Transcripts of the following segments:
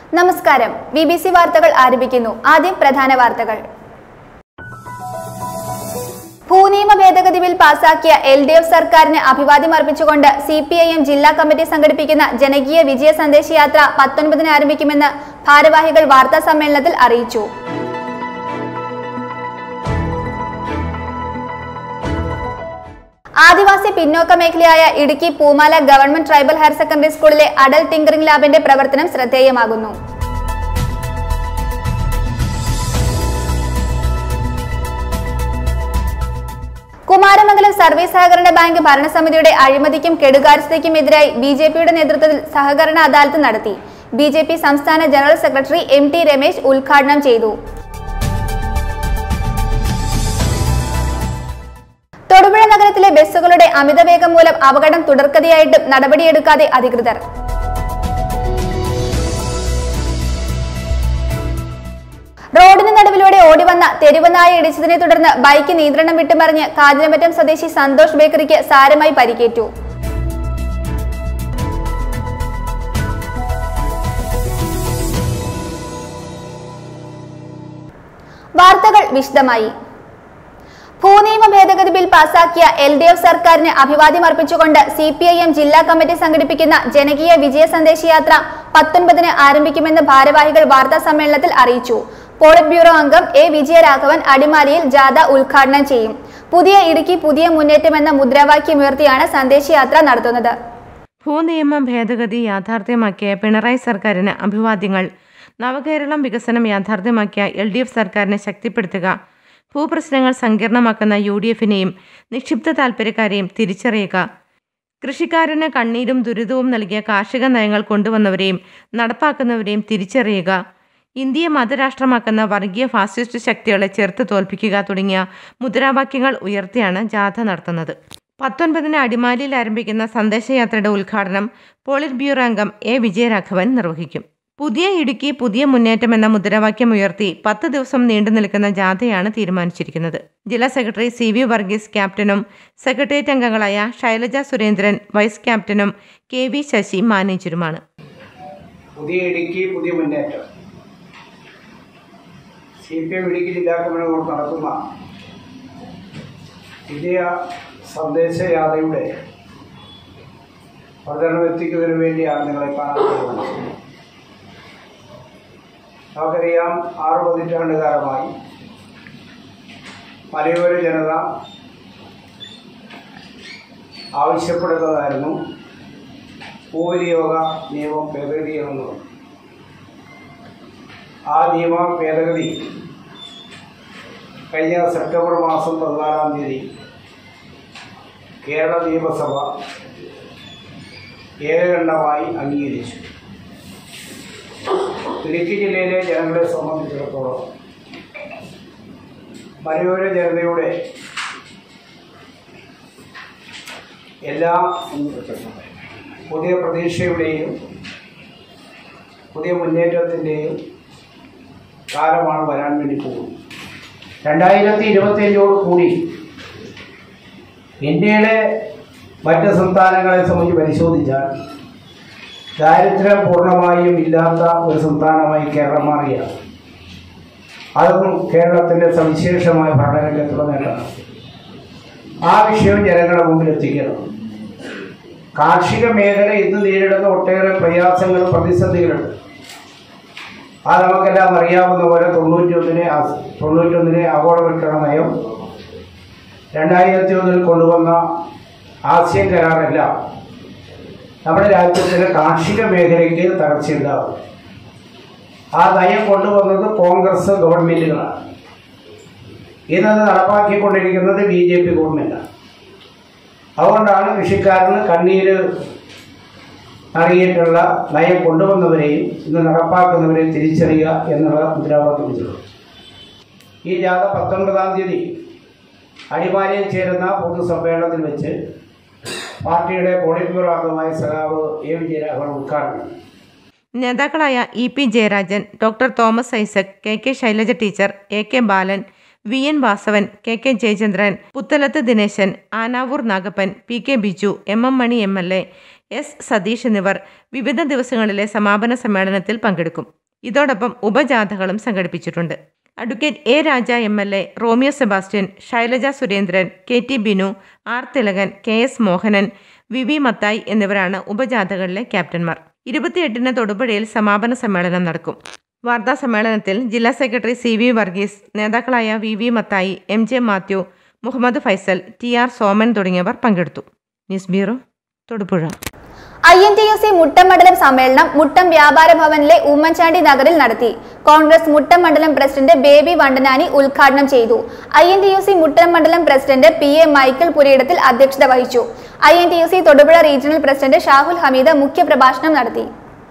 നമസ്കാരം B B C വാർത്തകൾ ആരംഭിക്കുന്നു ആദ്യം പ്രധാന വാർത്തകൾ ഭൂനിയമ ഭേദഗതി ബിൽ പാസാക്കിയ എൽ ഡി എഫ് സർക്കാരിന് അഭിവാദ്യം അർപ്പിച്ചുകൊണ്ട് സി പി ഐ എം ജില്ലാ കമ്മിറ്റി സംഘടിപ്പിക്കുന്ന ജനകീയ വിജയ സന്ദേശയാത്ര പത്തൊൻപതിന് ആരംഭിക്കുമെന്ന് ഭാരവാഹികൾ വാർത്താ സമ്മേളനത്തിൽ അറിയിച്ചു ആദിവാസി പിന്നോക്ക മേഖലയായ ഇടുക്കി പൂമാല ഗവൺമെന്റ് ട്രൈബൽ ഹയർ സെക്കൻഡറി സ്കൂളിലെ അഡൽ ടിങ്കറിംഗ് ലാബിന്റെ പ്രവർത്തനം ശ്രദ്ധേയമാകുന്നു കുമാരമംഗലം സർവീസ് സഹകരണ ബാങ്ക് ഭരണസമിതിയുടെ അഴിമതിക്കും കെടുകാര്യസ്ഥതയ്ക്കും എതിരായി ബി ജെ പിയുടെ നേതൃത്വത്തിൽ സഹകരണ അദാലത്ത് നടത്തി ബി ജെ പി സംസ്ഥാന general secretary M T Ramesh ഉദ്ഘാടനം ചെയ്തു തൊടുപുഴ നഗരത്തിലെ ബസ്സുകളുടെ അമിതവേഗം മൂലം അപകടം തുടർക്കഥയായിട്ടും നടപടിയെടുക്കാതെ അധികൃതർ റോഡിന് നടുവിലൂടെ ഓടിവന്ന തെരുവ് നായ ഇടിച്ചതിനെ തുടർന്ന് ബൈക്ക് നിയന്ത്രണം വിട്ടുമറിഞ്ഞ് കാഞ്ഞിരമറ്റം സ്വദേശി സന്തോഷ് ബേക്കറിക്ക് സാരമായി പരിക്കേറ്റു വാർത്തകൾ വിശദമായി ഭൂനിയമ ഭേദഗതി ബിൽ പാസാക്കിയ എൽ ഡി എഫ് സർക്കാരിന് അഭിവാദ്യം അർപ്പിച്ചുകൊണ്ട് സി പി ഐ എം ജില്ലാ കമ്മിറ്റി സംഘടിപ്പിക്കുന്ന ജനകീയ വിജയ സന്ദേശയാത്ര പത്തൊൻപതിന് ആരംഭിക്കുമെന്ന് ഭാരവാഹികൾ വാർത്താ സമ്മേളനത്തിൽ അറിയിച്ചു പോളിറ്റ് ബ്യൂറോ അംഗം എ വിജയരാഘവൻ അടിമാലിയിൽ ജാഥ ഉദ്ഘാടനം ചെയ്യും പുതിയ ഇടുക്കി പുതിയ മുന്നേറ്റം എന്ന മുദ്രാവാക്യമുയർത്തിയാണ് സന്ദേശയാത്ര നടത്തുന്നത് ഭൂനിയമ ഭേദഗതി യാഥാർത്ഥ്യമാക്കിയ പിണറായി സർക്കാരിന് അഭിവാദ്യങ്ങൾ നവകേരളം വികസനം യാഥാർത്ഥ്യമാക്കിയ എൽ ഡി എഫ് സർക്കാരിനെ ശക്തിപ്പെടുത്തുക ഭൂപ്രശ്നങ്ങൾ സങ്കീർണമാക്കുന്ന യു ഡി എഫിനെയും നിക്ഷിപ്ത താൽപ്പര്യക്കാരെയും തിരിച്ചറിയുക കൃഷിക്കാരന് കണ്ണീരും ദുരിതവും നൽകിയ കാർഷിക നയങ്ങൾ കൊണ്ടുവന്നവരെയും നടപ്പാക്കുന്നവരെയും തിരിച്ചറിയുക ഇന്ത്യയെ മതരാഷ്ട്രമാക്കുന്ന വർഗീയ ഫാസിസ്റ്റ് ശക്തികളെ ചെറുത്ത് തോൽപ്പിക്കുക തുടങ്ങിയ മുദ്രാവാക്യങ്ങൾ ഉയർത്തിയാണ് ജാഥ നടത്തുന്നത് പത്തൊൻപതിന് അടിമാലിയിൽ ആരംഭിക്കുന്ന സന്ദേശയാത്രയുടെ ഉദ്ഘാടനം പോളിറ്റ് ബ്യൂറോ അംഗം എ വിജയരാഘവൻ നിർവഹിക്കും പുതിയ ഇടുക്കി പുതിയ മുന്നേറ്റം എന്ന മുദ്രാവാക്യം ഉയർത്തി പത്ത് ദിവസം നീണ്ടു നിൽക്കുന്ന ജാഥയാണ് തീരുമാനിച്ചിരിക്കുന്നത് ജില്ലാ സെക്രട്ടറി സി വി വർഗീസ് ക്യാപ്റ്റനും സെക്രട്ടേറിയറ്റ് അംഗങ്ങളായ ശൈലജ സുരേന്ദ്രൻ വൈസ് ക്യാപ്റ്റനും കെ വി ശശി മാനേജരുമാണ് പുതിയ ഇടുക്കി പുതിയ മുന്നേറ്റം സി പി എം ഇടുക്കി ജില്ലാ കമ്മിറ്റി കൊണ്ട് നടത്തുന്ന വിജയ സന്ദേശയാത്രയുടെ പ്രചരണം എത്തിക്കുന്നതിന് വേണ്ടിയാണ് നിങ്ങളെ കാണാൻ തീരുമാനിച്ചത് നമുക്കറിയാം ആറ് പതിറ്റാണ്ടുകാലമായി മലയോര ജനത ആവശ്യപ്പെടുന്നതായിരുന്നു ഭൂവിനിയോഗ നിയമം ഭേദഗതി എന്നുള്ളത് ആ നിയമ ഭേദഗതി കഴിഞ്ഞ സെപ്റ്റംബർ മാസം പതിനാലാം തീയതി കേരള നിയമസഭ ഏകകണ്ഠമായി അംഗീകരിച്ചു ഇടുക്കി ജില്ലയിലെ ജനങ്ങളെ സംബന്ധിച്ചിടത്തോളം മലയോര ജനതയുടെ എല്ലാ പുതിയ പ്രതീക്ഷയുടെയും പുതിയ മുന്നേറ്റത്തിൻ്റെയും കാലമാണ് വരാൻ വേണ്ടി പോകുന്നത് രണ്ടായിരത്തി ഇരുപത്തിയഞ്ചോട് കൂടി ഇന്ത്യയിലെ മറ്റ് സംസ്ഥാനങ്ങളെ സംബന്ധിച്ച് പരിശോധിച്ചാൽ ദാരിദ്ര്യം പൂർണ്ണമായും ഇല്ലാത്ത ഒരു സംസ്ഥാനമായി കേരളം മാറിയാണ് അതൊന്നും കേരളത്തിൻ്റെ സവിശേഷമായ ഭരണരംഗത്തുള്ള നേട്ടമാണ് ആ വിഷയം ജനങ്ങളുടെ മുമ്പിൽ എത്തിക്കണം കാർഷിക മേഖല ഇന്ന് നേരിടുന്ന ഒട്ടേറെ പ്രയാസങ്ങളും പ്രതിസന്ധികളുണ്ട് അത് നമുക്കെല്ലാം അറിയാവുന്ന പോലെ തൊണ്ണൂറ്റൊന്നിനെ ആസ്- തൊണ്ണൂറ്റൊന്നിനെ ആഗോളവൽക്കരണ നയം രണ്ടായിരത്തി ഒന്നിൽ കൊണ്ടുവന്ന ആസിയൻ കരാറെല്ലാം നമ്മുടെ രാജ്യത്തിലെ കാർഷിക മേഖലയ്ക്ക് തകർച്ചയുണ്ടാവും ആ നയം കൊണ്ടുവന്നത് കോൺഗ്രസ് ഗവൺമെൻറ്റുകളാണ് ഇന്നത് നടപ്പാക്കിക്കൊണ്ടിരിക്കുന്നത് ബി ജെ പി ഗവൺമെൻറ്റാണ് അതുകൊണ്ടാണ് കൃഷിക്കാരന് കണ്ണീര് നൽകിയിട്ടുള്ള നയം കൊണ്ടുവന്നവരെയും ഇന്ന് നടപ്പാക്കുന്നവരെയും തിരിച്ചറിയുക എന്നുള്ള മുദ്രാവാക്യം വെച്ചിട്ടുള്ളത് ഈ ജാഥ പത്തൊൻപതാം തീയതി അടിമാലിയിൽ ചേരുന്ന പൊതുസമ്മേളനത്തിൽ വെച്ച് പാർട്ടിയുടെ പോളിറ്റ് ബ്യൂറോ അംഗമായ സഖാവ് എ വിജയരാഘവൻ ഉദ്ഘാടനം ചെയ്തു. നേതാക്കളായ E P Jayarajan doctor Thomas Isaac K K Shailaja teacher A K Balan V N Vasavan K K Jayachandran Puthalath Dineshan Anavoor Nagappan P K Biju M M Mani M L A S Satheesh എന്നിവർ വിവിധ ദിവസങ്ങളിലെ സമാപന സമ്മേളനത്തിൽ പങ്കെടുക്കും ഇതോടൊപ്പം ഉപജാഥകളും സംഘടിപ്പിച്ചിട്ടുണ്ട് advocate A Raja M L A Romeo Sebastian Shailaja Surendran K T Binu R Thilakan K S Mohanan V V Mathai എന്നിവരാണ് ഉപജാഥകളിലെ ക്യാപ്റ്റന്മാർ ഇരുപത്തിയെട്ടിന് തൊടുപുഴയിൽ സമാപന സമ്മേളനം നടക്കും വാർത്താ സമ്മേളനത്തിൽ ജില്ലാ സെക്രട്ടറി സി വി വർഗീസ് നേതാക്കളായ V V Mathai M J Mathew Muhammad Faisal T R Soman തുടങ്ങിയവർ പങ്കെടുത്തു news bureau Thodupuzha I N T U C Muttom മണ്ഡലം സമ്മേളനം മുട്ടം വ്യാപാര ഭവനിലെ ഉമ്മൻചാണ്ടി നഗറിൽ നടത്തി കോൺഗ്രസ് മുട്ടം മണ്ഡലം പ്രസിഡന്റ് ബേബി വണ്ടനാനി ഉദ്ഘാടനം ചെയ്തു I N T U C Muttom മണ്ഡലം പ്രസിഡന്റ് പി എ മൈക്കിൾ പുരയിടത്തിൽ അധ്യക്ഷത വഹിച്ചു I N T U C Thodupuzha regional president Shahul Hameed മുഖ്യപ്രഭാഷണം നടത്തി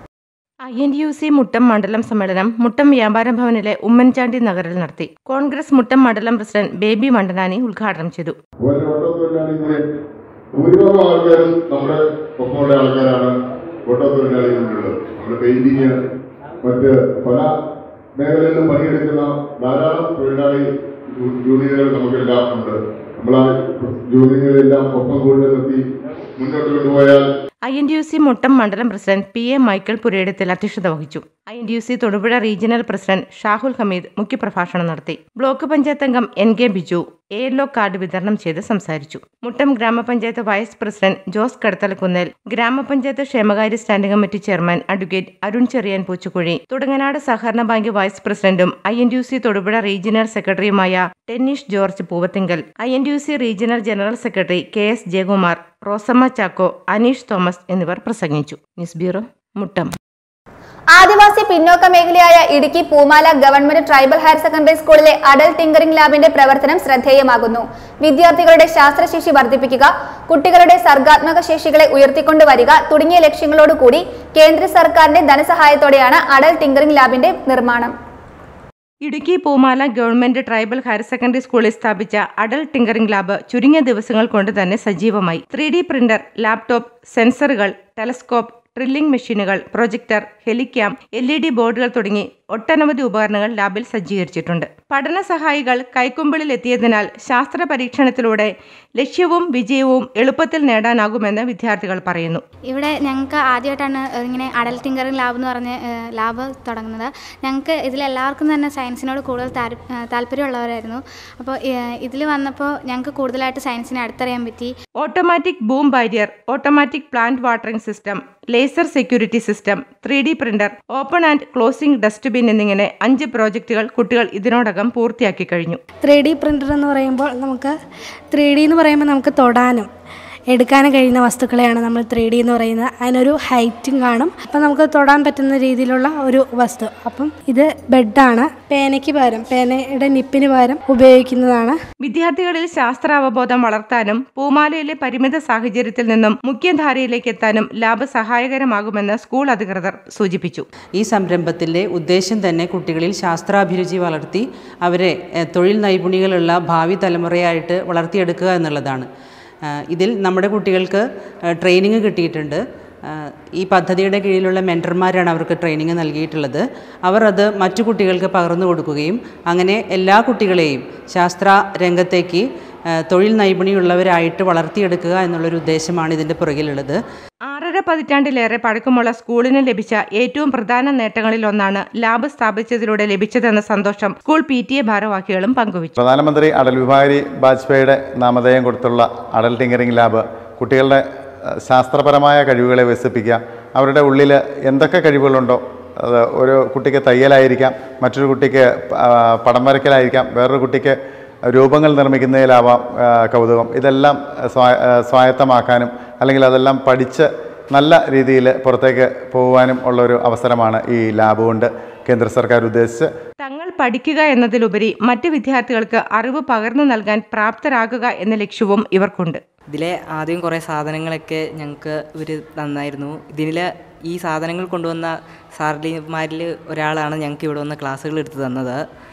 I N U C Muttom മണ്ഡലം സമ്മേളനം മുട്ടം വ്യാപാര ഭവനിലെ ഉമ്മൻചാണ്ടി നഗറിൽ നടത്തി കോൺഗ്രസ് മുട്ടം മണ്ഡലം പ്രസിഡന്റ് ബേബി മണ്ടനാനി ഉദ്ഘാടനം ചെയ്തു അതുപോലെ ഓട്ടോത്തൊഴിലാളികളെ ഭൂരിഭാഗം ആൾക്കാരും നമ്മുടെ ഒപ്പമുള്ള ആൾക്കാരാണ് ഓട്ടോത്തൊഴിലാളികളുള്ളത് നമ്മുടെ പെയിന്റിങ് മറ്റ് പല മേഖലയിലും പണിയെടുക്കുന്ന ധാരാളം തൊഴിലാളി യൂ- യൂണിയനുകൾ നമുക്കെല്ലാം ഉണ്ട് നമ്മൾ ആ യൂണിയനുകളെല്ലാം ഒപ്പം കൊണ്ട് നിർത്തി മുന്നോട്ട് കൊണ്ടുപോയാൽ I N D U C Muttom മണ്ഡലം പ്രസിഡന്റ് പി എ മൈക്കിൾ പുരയിടത്തിൽ അധ്യക്ഷത വഹിച്ചു I N D U C Thodupuzha regional president Shahul Hameed മുഖ്യപ്രഭാഷണം നടത്തി ബ്ലോക്ക് പഞ്ചായത്ത് അംഗം എൻ കെ ബിജു എയർലോ കാർഡ് വിതരണം ചെയ്ത് സംസാരിച്ചു മുട്ടം ഗ്രാമപഞ്ചായത്ത് വൈസ് പ്രസിഡന്റ് ജോസ് കടത്തലക്കുന്നേൽ ഗ്രാമപഞ്ചായത്ത് ക്ഷേമകാര്യ standing committee chairman advocate Arun Cherian Poochukuzhi Thudanganad സഹകരണ ബാങ്ക് വൈസ് പ്രസിഡന്റും I N D U C Thodupuzha regional സെക്രട്ടറിയുമായ Tenish George Poovathinkal I N D U C regional general secretary K S Jayakumar Rosamma Chacko Aneesh Thomas എന്നിവർ പ്രസംഗിച്ചു ന്യൂസ് ബ്യൂറോ മുട്ടം ആദിവാസി പിന്നോക്ക മേഖലയായ ഇടുക്കി പൂമാല ഗവൺമെന്റ് ട്രൈബൽ ഹയർ സെക്കൻഡറി സ്കൂളിലെ അഡൽ ടിങ്കറിംഗ് ലാബിന്റെ പ്രവർത്തനം ശ്രദ്ധേയമാകുന്നു വിദ്യാർത്ഥികളുടെ ശാസ്ത്രശേഷി വർദ്ധിപ്പിക്കുക കുട്ടികളുടെ സർഗാത്മക ശേഷികളെ ഉയർത്തിക്കൊണ്ടുവരിക തുടങ്ങിയ ലക്ഷ്യങ്ങളോടുകൂടി കേന്ദ്ര സർക്കാരിന്റെ ധനസഹായത്തോടെയാണ് അഡൽ ടിങ്കറിംഗ് ലാബിന്റെ നിർമ്മാണം ഇടുക്കി പൂമാല ഗവൺമെന്റ് ട്രൈബൽ ഹയർ സെക്കൻഡറി സ്കൂളിൽ സ്ഥാപിച്ച അഡൽ ടിങ്കറിംഗ് ലാബ് ചുരുങ്ങിയ ദിവസങ്ങൾ കൊണ്ട് തന്നെ സജീവമായി ത്രീ ഡി പ്രിന്റർ ലാപ്ടോപ്പ് സെൻസറുകൾ ടെലസ്കോപ്പ് ഡ്രില്ലിംഗ് മെഷീനുകൾ projector helicam L E D ബോർഡുകൾ തുടങ്ങി ഒട്ടനവധി ഉപകരണങ്ങൾ ലാബിൽ സജ്ജീകരിച്ചിട്ടുണ്ട് പഠന സഹായികൾ കൈക്കുമ്പിളിൽ എത്തിയതിനാൽ ശാസ്ത്ര പരീക്ഷണത്തിലൂടെ ലക്ഷ്യവും വിജയവും എളുപ്പത്തിൽ നേടാനാകുമെന്ന് വിദ്യാർത്ഥികൾ പറയുന്നു ഇവിടെ ഞങ്ങൾക്ക് ആദ്യമായിട്ടാണ് ഇങ്ങനെ അഡൽ ടിങ്കറിംഗ് ലാബ് എന്ന് പറഞ്ഞ ലാബ് തുടങ്ങുന്നത് ഞങ്ങൾക്ക് ഇതിലെല്ലാവർക്കും തന്നെ സയൻസിനോട് കൂടുതൽ താര്- ഏഹ് താല്പര്യമുള്ളവരായിരുന്നു അപ്പോൾ ഇതിൽ വന്നപ്പോൾ ഞങ്ങൾക്ക് കൂടുതലായിട്ട് സയൻസിനെ അടുത്തറിയാൻ പറ്റി automatic boom barrier automatic plant watering system laser security system three D printer open and closing dustbin എന്നിങ്ങനെ അഞ്ച് പ്രോജക്റ്റുകൾ കുട്ടികൾ ഇതിനോടകം പൂർത്തിയാക്കി കഴിഞ്ഞു ത്രീ ഡി പ്രിൻ്റർ എന്ന് പറയുമ്പോൾ നമുക്ക് ത്രീ ഡി എന്ന് പറയുമ്പോൾ നമുക്ക് തൊടാനും എടുക്കാനും കഴിയുന്ന വസ്തുക്കളെയാണ് നമ്മൾ ത്രീ ഡി എന്ന് പറയുന്നത് അതിനൊരു ഹൈറ്റും കാണും അപ്പം നമുക്ക് തൊടാൻ പറ്റുന്ന രീതിയിലുള്ള ഒരു വസ്തു അപ്പം ഇത് ബെഡാണ് പേനയ്ക്ക് പകരം പേനയുടെ നിപ്പിന് പകരം ഉപയോഗിക്കുന്നതാണ് വിദ്യാർത്ഥികളിൽ ശാസ്ത്രാവബോധം വളർത്താനും പൂമാലയിലെ പരിമിത സാഹചര്യത്തിൽ നിന്നും മുഖ്യധാരയിലേക്ക് എത്താനും ലാബ് സഹായകരമാകുമെന്ന് സ്കൂൾ അധികൃതർ സൂചിപ്പിച്ചു ഈ സംരംഭത്തിൻ്റെ ഉദ്ദേശം തന്നെ കുട്ടികളിൽ ശാസ്ത്രാഭിരുചി വളർത്തി അവരെ എഹ്, തൊഴിൽ നൈപുണികളുള്ള ഭാവി തലമുറയായിട്ട് വളർത്തിയെടുക്കുക എന്നുള്ളതാണ് ആഹ് ഇതിൽ നമ്മുടെ കുട്ടികൾക്ക് ആഹ് ട്രെയിനിങ് കിട്ടിയിട്ടുണ്ട് ആഹ് ഈ പദ്ധതിയുടെ കീഴിലുള്ള മെൻറ്റർമാരാണ് അവർക്ക് ട്രെയിനിങ് നൽകിയിട്ടുള്ളത് അവർ അത് മറ്റു കുട്ടികൾക്ക് പകർന്നു കൊടുക്കുകയും അങ്ങനെ എല്ലാ കുട്ടികളെയും ശാസ്ത്ര രംഗത്തേക്ക് ആഹ് തൊഴിൽ നൈപുണിയുള്ളവരായിട്ട് വളർത്തിയെടുക്കുക എന്നുള്ളൊരു ഉദ്ദേശമാണ് ഇതിൻ്റെ പുറകിലുള്ളത് ആറര പതിറ്റാണ്ടിലേറെ പഴക്കമുള്ള സ്കൂളിന് ലഭിച്ച ഏറ്റവും പ്രധാന നേട്ടങ്ങളിൽ ഒന്നാണ് ലാബ് സ്ഥാപിച്ചതിലൂടെ ലഭിച്ചതെന്ന സന്തോഷം സ്കൂൾ പി ടി എ ഭാരവാഹികളും പങ്കുവച്ചു പ്രധാനമന്ത്രി അടൽ ബിഹാരി വാജ്പേയിയുടെ നാമധേയം കൊടുത്തുള്ള അടൽ ടിങ്കറിംഗ് ലാബ് കുട്ടികളുടെ അഹ്, ശാസ്ത്രപരമായ കഴിവുകളെ വികസിപ്പിക്കുക അവരുടെ ഉള്ളിൽ എന്തൊക്കെ കഴിവുകളുണ്ടോ അത് ഒരു കുട്ടിക്ക് തയ്യലായിരിക്കാം മറ്റൊരു കുട്ടിക്ക് ആ, പടം വരയ്ക്കലായിരിക്കാം വേറൊരു കുട്ടിക്ക് രൂപങ്ങൾ നിർമ്മിക്കുന്നതിലാവാം ആ, കൗതുകം ഇതെല്ലാം സ്വാ- ആ, സ്വായത്തമാക്കാനും അല്ലെങ്കിൽ അതെല്ലാം പഠിച്ച് നല്ല രീതിയിൽ പുറത്തേക്ക് പോകുവാനും ഉള്ള ഒരു അവസരമാണ് ഈ ലാബ് കൊണ്ട് കേന്ദ്ര സർക്കാർ ഉദ്ദേശിച്ച് തങ്ങൾ പഠിക്കുക എന്നതിലുപരി മറ്റ് വിദ്യാർത്ഥികൾക്ക് അറിവ് പകർന്നു നൽകാൻ പ്രാപ്തരാകുക എന്ന ലക്ഷ്യവും ഇവർക്കുണ്ട് ഇതിലെ ആദ്യം കുറേ സാധനങ്ങളൊക്കെ ഞങ്ങൾക്ക് ഇവർ തന്നായിരുന്നു ഇതിൽ ഈ സാധനങ്ങൾ കൊണ്ടുവന്ന സാറിമാരിൽ ഒരാളാണ് ഞങ്ങൾക്ക് ഇവിടെ വന്ന് ക്ലാസ്സുകൾ എടുത്ത് തന്നത്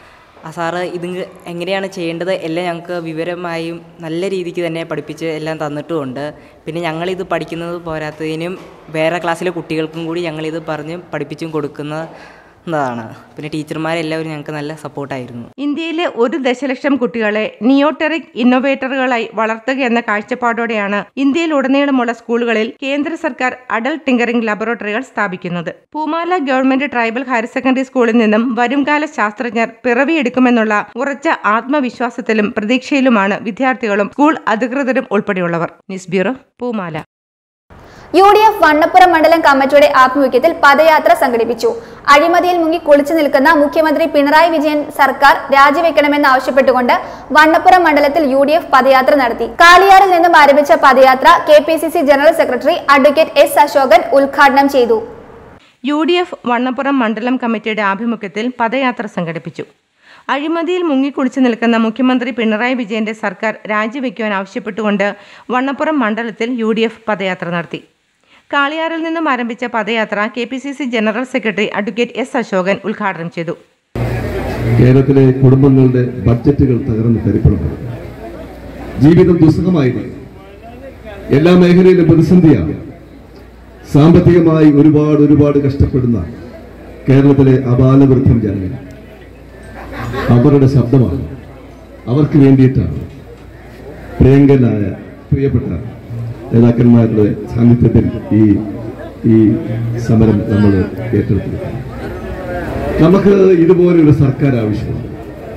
ആ സാറ് ഇത് എങ്ങനെയാണ് ചെയ്യേണ്ടത് എല്ലാം ഞങ്ങൾക്ക് വിവരമായും നല്ല രീതിക്ക് തന്നെ പഠിപ്പിച്ച് എല്ലാം തന്നിട്ടുമുണ്ട് പിന്നെ ഞങ്ങളിത് പഠിക്കുന്നത് പോരാത്തതിനും വേറെ ക്ലാസ്സിലെ കുട്ടികൾക്കും കൂടി ഞങ്ങളിത് പറഞ്ഞ് പഠിപ്പിച്ചും കൊടുക്കുന്ന ന്നതാണ് പിന്നെ ടീച്ചർമാരെല്ലാവരും ഞങ്ങൾക്ക് നല്ല സപ്പോർട്ടായിരുന്നു ഇന്ത്യയിലെ ഒരു ദശലക്ഷം കുട്ടികളെ നിയോട്ടറിക് ഇന്നോവേറ്ററുകളായി വളർത്തുക എന്ന കാഴ്ചപ്പാടോടെയാണ് ഇന്ത്യയിലുടനീളമുള്ള സ്കൂളുകളിൽ കേന്ദ്ര സർക്കാർ അഡൽട്ട് ടിങ്കറിംഗ് ലബോറട്ടറികൾ സ്ഥാപിക്കുന്നത് പൂമാല ഗവൺമെന്റ് ട്രൈബൽ ഹയർ സെക്കൻഡറി സ്കൂളിൽ നിന്നും വരുംകാല ശാസ്ത്രജ്ഞർ പിറവിയെടുക്കുമെന്നുള്ള ഉറച്ച ആത്മവിശ്വാസത്തിലും പ്രതീക്ഷയിലുമാണ് വിദ്യാർത്ഥികളും സ്കൂൾ അധികൃതരും ഉൾപ്പെടെയുള്ളവർ news bureau Poomala U D F Vannappuram മണ്ഡലം കമ്മിറ്റിയുടെ ആഭിമുഖ്യത്തിൽ പദയാത്ര സംഘടിപ്പിച്ചു അഴിമതിയിൽ മുങ്ങി കുളിച്ചു നിൽക്കുന്ന മുഖ്യമന്ത്രി പിണറായി വിജയൻ സർക്കാർ രാജിവെക്കണമെന്ന് ആവശ്യപ്പെട്ടുകൊണ്ട് വണ്ണപ്പുറം മണ്ഡലത്തിൽ യു ഡി എഫ് പദയാത്ര നടത്തി കാളിയാറിൽ നിന്നും ആരംഭിച്ച പദയാത്ര K P C C general secretary advocate S Ashokan ഉദ്ഘാടനം ചെയ്തു യു ഡി എഫ് വണ്ണപ്പുറം മണ്ഡലം കമ്മിറ്റിയുടെ ആഭിമുഖ്യത്തിൽ പദയാത്ര സംഘടിപ്പിച്ചു അഴിമതിയിൽ മുങ്ങിക്കുളിച്ചു നിൽക്കുന്ന മുഖ്യമന്ത്രി പിണറായി വിജയന്റെ സർക്കാർ രാജിവെക്കുവാൻ ആവശ്യപ്പെട്ടുകൊണ്ട് വണ്ണപ്പുറം മണ്ഡലത്തിൽ യു ഡി എഫ് പദയാത്ര നടത്തി കാളിയാറിൽ നിന്നും ആരംഭിച്ച പദയാത്ര K P C C general secretary advocate S Ashokan ഉദ്ഘാടനം ചെയ്തു കേരളത്തിലെ കുടുംബങ്ങളുടെ ബഡ്ജറ്റുകൾ തകർന്ന് തരിപ്പണമാണ് ജീവിതം ദുസ്സഹമായിരുന്നു എല്ലാ മേഖലയിലും പ്രതിസന്ധിയാണ് സാമ്പത്തികമായി ഒരുപാട് ഒരുപാട് കഷ്ടപ്പെടുന്ന കേരളത്തിലെ അപാലവൃദ്ധം ജനങ്ങൾ അവരുടെ ശബ്ദമാണ് അവർക്ക് വേണ്ടിയിട്ടാണ് പ്രിയങ്കനായ പ്രിയപ്പെട്ട നേതാക്കന്മാരുടെ സാന്നിധ്യത്തിൽ ഈ ഈ സമരം നമ്മൾ ഏറ്റെടുത്തു നമുക്ക് ഇതുപോലൊരു സർക്കാർ ആവശ്യമുണ്ട്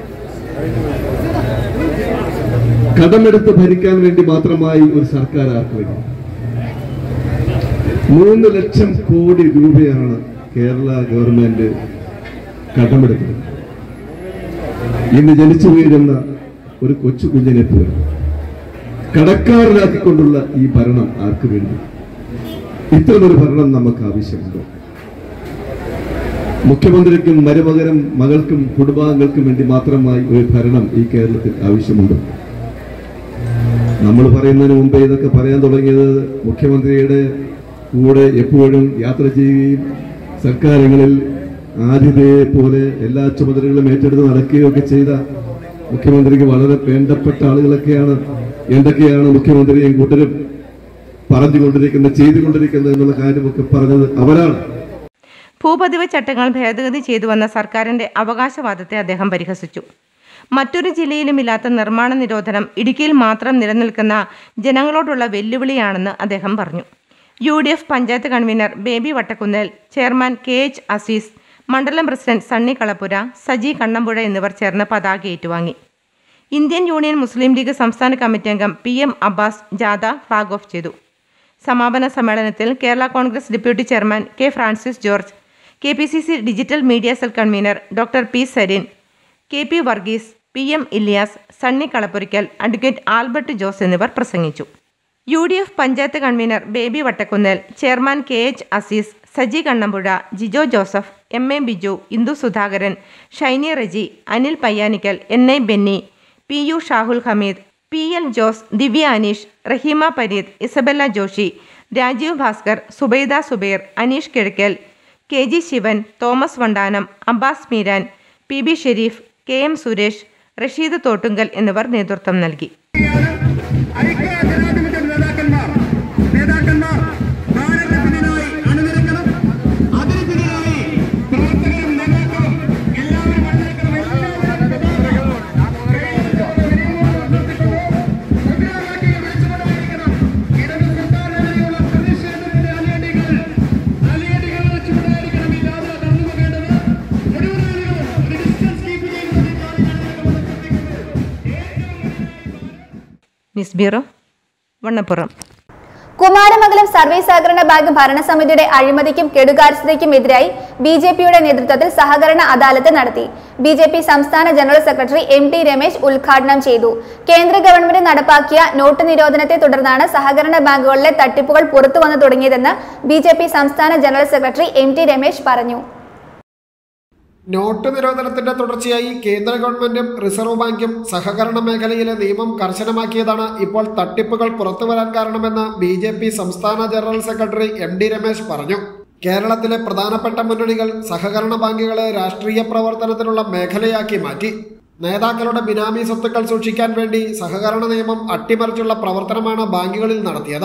കടമെടുത്ത് ഭരിക്കാൻ വേണ്ടി മാത്രമായി ഒരു സർക്കാർ ആർക്ക് വേണ്ടി മൂന്ന് ലക്ഷം കോടി രൂപയാണ് കേരള ഗവൺമെന്റ് കടമെടുക്കുന്നത് ഇന്ന് ജനിച്ചു വീഴുന്ന ഒരു കൊച്ചു കുഞ്ഞിനെ പോലും കടക്കാരനാക്കിക്കൊണ്ടുള്ള ഈ ഭരണം ആർക്ക് വേണ്ടി ഇത്തരമൊരു ഭരണം നമുക്ക് ആവശ്യമുണ്ടോ മുഖ്യമന്ത്രിക്കും മരുമകനും മകൾക്കും കുടുംബാംഗങ്ങൾക്കും വേണ്ടി മാത്രമായി ഒരു ഭരണം ഈ കേരളത്തിൽ ആവശ്യമുണ്ടോ നമ്മൾ പറയുന്നതിന് മുമ്പേ ഇതൊക്കെ പറയാൻ തുടങ്ങിയത് മുഖ്യമന്ത്രിയുടെ കൂടെ എപ്പോഴും യാത്ര ചെയ്യുകയും സർക്കാരങ്ങളിൽ ആതിഥേയെ പോലെ എല്ലാ ചുമതലകളും ഏറ്റെടുത്ത് നടക്കുകയൊക്കെ ചെയ്ത മുഖ്യമന്ത്രിക്ക് വളരെ വേണ്ടപ്പെട്ട ആളുകളൊക്കെയാണ് എന്തൊക്കെയാണ് മുഖ്യമന്ത്രിയും കൂട്ടരും പറഞ്ഞുകൊണ്ടിരിക്കുന്നത് ചെയ്തുകൊണ്ടിരിക്കുന്നത് എന്നുള്ള കാര്യമൊക്കെ പറഞ്ഞത് അവരാണ് ഭൂപതിവ് ചട്ടങ്ങൾ ഭേദഗതി ചെയ്തു വന്ന സർക്കാരിന്റെ അവകാശവാദത്തെ അദ്ദേഹം പരിഹസിച്ചു മറ്റൊരു ജില്ലയിലുമില്ലാത്ത നിർമ്മാണ നിരോധനം ഇടുക്കിയിൽ മാത്രം നിലനിൽക്കുന്ന ജനങ്ങളോടുള്ള വെല്ലുവിളിയാണെന്ന് അദ്ദേഹം പറഞ്ഞു U D F panchayat convener Baby Vattakkunnel chairman K H Azeez മണ്ഡലം പ്രസിഡന്റ് സണ്ണി കളപ്പുര സജി കണ്ണമ്പുഴ എന്നിവർ ചേർന്ന് പതാക ഏറ്റുവാങ്ങി ഇന്ത്യൻ യൂണിയൻ മുസ്ലിം ലീഗ് സംസ്ഥാന കമ്മിറ്റി അംഗം പി എം അബ്ബാസ് ജാഥ ഫ്ളാഗ് ഓഫ് ചെയ്തു സമാപന സമ്മേളനത്തിൽ Kerala Congress deputy chairman K Francis George K P C C digital media cell convener doctor P Sarin K P Varghese P M Ilyas Sunny Kalappurikkal advocate Albert Jose എന്നിവർ പ്രസംഗിച്ചു U D F panchayat convener Baby Vattakkunnel chairman K H Azeez Saji Kannampuzha Jijo Joseph M A Biju Indu Sudhakaran Shiny Reji Anil Payyanikkal N I Benny P U Shahul Hameed P L Jose Divya Aneesh Raheema Pareed ഇസബella Joshy Rajeev Bhaskar Subaida Zubair Aneesh Kizhakkel K G Sivan Thomas Vandanam Abbas Meeran P B Shereef K M Suresh Rasheed Thottunkal എന്നിവർ നേതൃത്വം നൽകി news bureau Vannappuram Kumaramangalam service സഹകരണ bank ഭരണസമിതിയുടെ അഴിമതിക്കും കെടുകാര്യസ്ഥതയ്ക്കും എതിരായി ബി ജെ പിയുടെ നേതൃത്വത്തിൽ സഹകരണ അദാലത്ത് നടത്തി ബി ജെ പി സംസ്ഥാന general secretary M T Ramesh ഉദ്ഘാടനം ചെയ്തു കേന്ദ്ര ഗവൺമെന്റ് നടപ്പാക്കിയ നോട്ട് നിരോധനത്തെ തുടർന്നാണ് സഹകരണ ബാങ്കുകളിലെ തട്ടിപ്പുകൾ പുറത്തു വന്നു തുടങ്ങിയതെന്ന് ബി ജെ പി സംസ്ഥാന general secretary M T Ramesh പറഞ്ഞു നോട്ട് നിരോധനത്തിന്റെ തുടർച്ചയായി കേന്ദ്ര ഗവൺമെന്റും റിസർവ് ബാങ്കും സഹകരണ മേഖലയിലെ നിയമം കർശനമാക്കിയതാണ് ഇപ്പോൾ തട്ടിപ്പുകൾ പുറത്തുവരാൻ കാരണമെന്ന് ബി ജെ പി സംസ്ഥാന general secretary M D Ramesh പറഞ്ഞു കേരളത്തിലെ പ്രധാനപ്പെട്ട മുന്നണികൾ സഹകരണ ബാങ്കുകളെ രാഷ്ട്രീയ പ്രവർത്തനത്തിനുള്ള മേഖലയാക്കി മാറ്റി നേതാക്കളുടെ ബിനാമി സ്വത്തുക്കൾ സൂക്ഷിക്കാൻ വേണ്ടി സഹകരണ നിയമം അട്ടിമറിച്ചുള്ള പ്രവർത്തനമാണ് ബാങ്കുകളിൽ നടത്തിയത്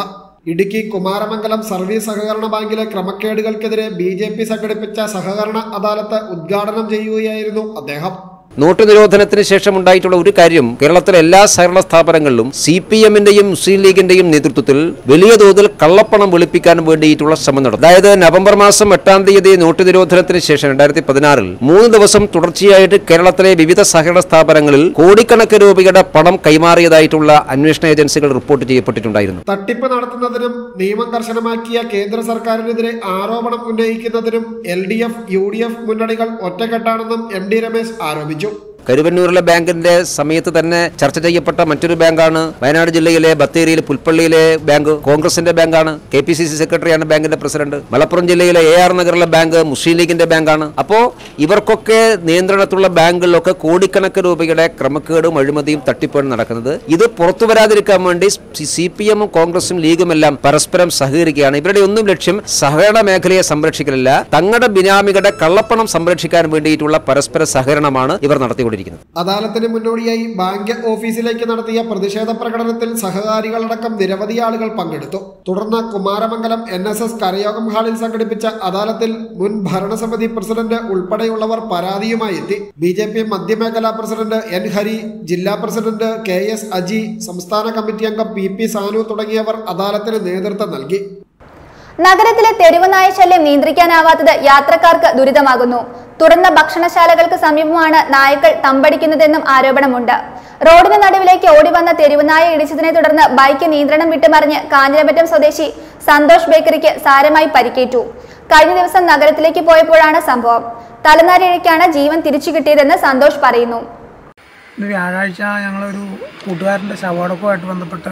ഇടുക്കി കുമാരമംഗലം സർവീസ് സഹകരണ ബാങ്കിലെ ക്രമക്കേടുകൾക്കെതിരെ ബി ജെ പി സംഘടിപ്പിച്ച സഹകരണ അദാലത്ത് ഉദ്ഘാടനം ചെയ്യുകയായിരുന്നു അദ്ദേഹം നോട്ട് നിരോധനത്തിന് ശേഷം ഉണ്ടായിട്ടുള്ള ഒരു കാര്യം കേരളത്തിലെ എല്ലാ സഹകരണ സ്ഥാപനങ്ങളിലും സി പി എമ്മിന്റെയും മുസ്ലിം ലീഗിന്റെയും നേതൃത്വത്തിൽ വലിയ തോതിൽ കള്ളപ്പണം വെളുപ്പിക്കാൻ വേണ്ടിയിട്ടുള്ള ശ്രമം നടന്നു അതായത് നവംബർ മാസം എട്ടാം തീയതി നോട്ട് നിരോധനത്തിന് ശേഷം രണ്ടായിരത്തി പതിനാറിൽ മൂന്ന് ദിവസം തുടർച്ചയായിട്ട് കേരളത്തിലെ വിവിധ സഹകരണ സ്ഥാപനങ്ങളിൽ കോടിക്കണക്കിന് രൂപയുടെ പണം കൈമാറിയതായിട്ടുള്ള അന്വേഷണ ഏജൻസികൾ റിപ്പോർട്ട് ചെയ്യപ്പെട്ടിട്ടുണ്ടായിരുന്നു തട്ടിപ്പ് നടത്തുന്നതിനും നിയമം കർശനമാക്കിയ കേന്ദ്ര സർക്കാരിനെതിരെ ആരോപണം ഉന്നയിക്കുന്നതിനും L D F U D F മുന്നണികൾ ഒറ്റക്കെട്ടാണെന്നും എം ഡി രമേശ് ആരോപിച്ചു കരുവന്നൂരിലെ ബാങ്കിന്റെ സമയത്ത് തന്നെ ചർച്ച ചെയ്യപ്പെട്ട മറ്റൊരു ബാങ്കാണ് വയനാട് ജില്ലയിലെ ബത്തേരിയിലെ പുൽപ്പള്ളിയിലെ ബാങ്ക് കോൺഗ്രസിന്റെ ബാങ്കാണ് കെ പി സി സി സെക്രട്ടറിയാണ് ബാങ്കിന്റെ പ്രസിഡന്റ് മലപ്പുറം ജില്ലയിലെ എ ആർ നഗറിലെ ബാങ്ക് മുസ്ലിം ലീഗിന്റെ ബാങ്കാണ് അപ്പോ ഇവർക്കൊക്കെ നിയന്ത്രണത്തിലുള്ള ബാങ്കുകളിലൊക്കെ കോടിക്കണക്കിന് രൂപയുടെ ക്രമക്കേടും അഴിമതിയും തട്ടിപ്പാണ് നടക്കുന്നത് ഇത് പുറത്തു വരാതിരിക്കാൻ വേണ്ടി സി പി എമ്മും കോൺഗ്രസും ലീഗും എല്ലാം പരസ്പരം സഹകരിക്കുകയാണ് ഇവരുടെ ഒന്നും ലക്ഷ്യം സഹകരണ മേഖലയെ സംരക്ഷിക്കലല്ല തങ്ങളുടെ ബിനാമികളുടെ കള്ളപ്പണം സംരക്ഷിക്കാൻ വേണ്ടിയിട്ടുള്ള പരസ്പര സഹകരണമാണ് ഇവർ നടത്തിക്കൊണ്ടിരിക്കുന്നത് അദാലത്തിന് മുന്നോടിയായി ബാങ്ക് ഓഫീസിലേക്ക് നടത്തിയ പ്രതിഷേധ പ്രകടനത്തിൽ സഹകാരികളടക്കം നിരവധി ആളുകൾ പങ്കെടുത്തു തുടർന്ന് കുമാരമംഗലം എൻ എസ് എസ് കരയോഗം ഹാളിൽ സംഘടിപ്പിച്ച അദാലത്തിൽ മുൻ ഭരണസമിതി പ്രസിഡന്റ് ഉൾപ്പെടെയുള്ളവർ പരാതിയുമായി എത്തി ബി ജെ പി മധ്യമേഖലാ പ്രസിഡന്റ് എൻ ഹരി ജില്ലാ പ്രസിഡന്റ് കെ എസ് അജി സംസ്ഥാന കമ്മിറ്റി അംഗം പി പി സാനു തുടങ്ങിയവർ അദാലത്തിന് നേതൃത്വം നൽകി നഗരത്തിലെ തെരുവ് നായ ശല്യം നിയന്ത്രിക്കാനാവാത്തത് യാത്രക്കാർക്ക് ദുരിതമാകുന്നു തുറന്ന ഭക്ഷണശാലകൾക്ക് സമീപമാണ് നായകൾ തമ്പടിക്കുന്നതെന്നും ആരോപണമുണ്ട് റോഡിന് നടുവിലേക്ക് ഓടിവന്ന തെരുവുനായ ഇടിച്ചതിനെ തുടർന്ന് ബൈക്ക് നിയന്ത്രണം വിട്ടുമറിഞ്ഞ് കാഞ്ഞിരമറ്റം സ്വദേശി സന്തോഷ് ബേക്കറിക്ക് സാരമായി പരിക്കേറ്റു കഴിഞ്ഞ ദിവസം നഗരത്തിലേക്ക് പോയപ്പോഴാണ് സംഭവം തലനാരിഴയ്ക്കാണ് ജീവൻ തിരിച്ചു കിട്ടിയതെന്ന് സന്തോഷ് പറയുന്നു ഇന്ന് വ്യാഴാഴ്ച ഞങ്ങളൊരു കൂട്ടുകാരൻ്റെ ശവോടക്കവുമായിട്ട് ബന്ധപ്പെട്ട്